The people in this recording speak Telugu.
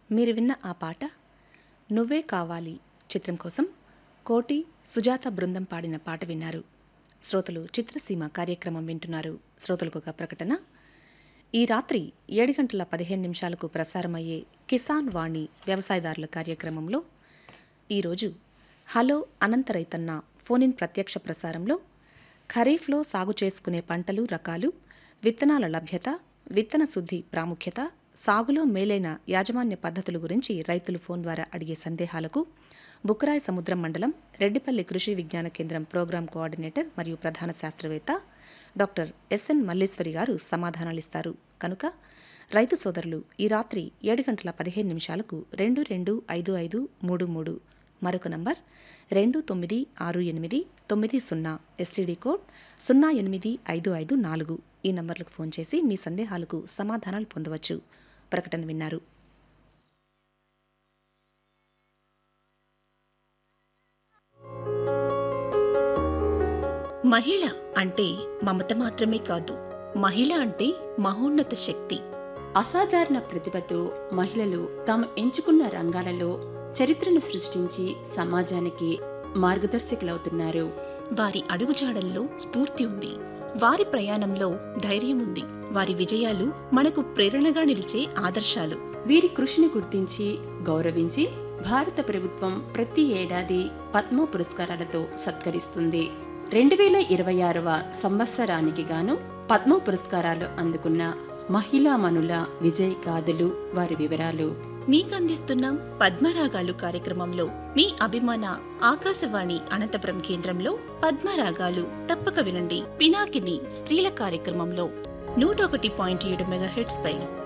మీరు విన్న ఆ పాట నువ్వే కావాలి చిత్రం కోసం కోటి సుజాత బృందం పాడిన పాట విన్నారు శ్రోతలు చిత్రసీమ కార్యక్రమం వింటున్నారు శ్రోతలకు ఒక ప్రకటన ఈ రాత్రి ఏడు గంటల పదిహేను నిమిషాలకు ప్రసారమయ్యే కిసాన్ వాణి వ్యవసాయదారుల కార్యక్రమంలో ఈరోజు హలో అనంత రైతన్న ఫోన్ ఇన్ ప్రత్యక్ష ప్రసారంలో ఖరీఫ్లో సాగు చేసుకునే పంటలు రకాలు విత్తనాల లభ్యత విత్తన శుద్ధి ప్రాముఖ్యత సాగులో మేలైన యాజమాన్య పద్ధతుల గురించి రైతులు ఫోన్ ద్వారా అడిగే సందేహాలకు బుక్కరాయ సముద్రం మండలం రెడ్డిపల్లి కృషి విజ్ఞాన కేంద్రం ప్రోగ్రాం కోఆర్డినేటర్ మరియు ప్రధాన శాస్త్రవేత్త డాక్టర్ ఎస్ఎన్ మల్లేశ్వరి గారు సమాధానాలిస్తారు కనుక రైతు సోదరులు ఈ రాత్రి ఏడు గంటల పదిహేను నిమిషాలకు రెండు రెండు ఐదు ఐదు మూడు మూడు మరొక నంబర్ రెండు తొమ్మిది ఆరు ఎనిమిది తొమ్మిది సున్నా ఎస్టీడీ కోడ్ సున్నా ఎనిమిది ఐదు ఐదు నాలుగు ఈ నంబర్లకు ఫోన్ చేసి మీ సందేహాలకు సమాధానాలు పొందవచ్చు ప్రకటన విన్నారు మహిళ అంటే మమత మాత్రమే కాదు మహిళ అంటే మహోన్నత శక్తి అసాధారణ ప్రతిభతో మహిళలు తాము ఎంచుకున్న రంగాలలో చరిత్రను సృష్టించి సమాజానికి మార్గదర్శకులవుతున్నారు వారి అడుగుజాడల్లో స్ఫూర్తి ఉంది వారి ప్రయాణంలో ధైర్యం ఉంది వారి విజయాలు మనకు ప్రేరణగా నిలిచే ఆదర్శాలు వీరి కృషిని గుర్తించి గౌరవించి భారత ప్రభుత్వం ప్రతి ఏడాది పద్మ పురస్కారాలతో సత్కరిస్తుంది రెండు వేల ఇరవై ఆరవ సంవత్సరానికి గాను పద్మ పురస్కారాలు అందుకున్న మహిళామణుల విజయ్ గాథలు వారి వివరాలు మీకందిస్తున్నాం పద్మరాగాలు కార్యక్రమంలో మీ అభిమాన ఆకాశవాణి అనంతపురం కేంద్రంలో పద్మరాగాలు తప్పక వినండి పినాకిని స్త్రీల కార్యక్రమంలో నూట ఒకటి పాయింట్ ఏడు మెగాహెట్స్ పై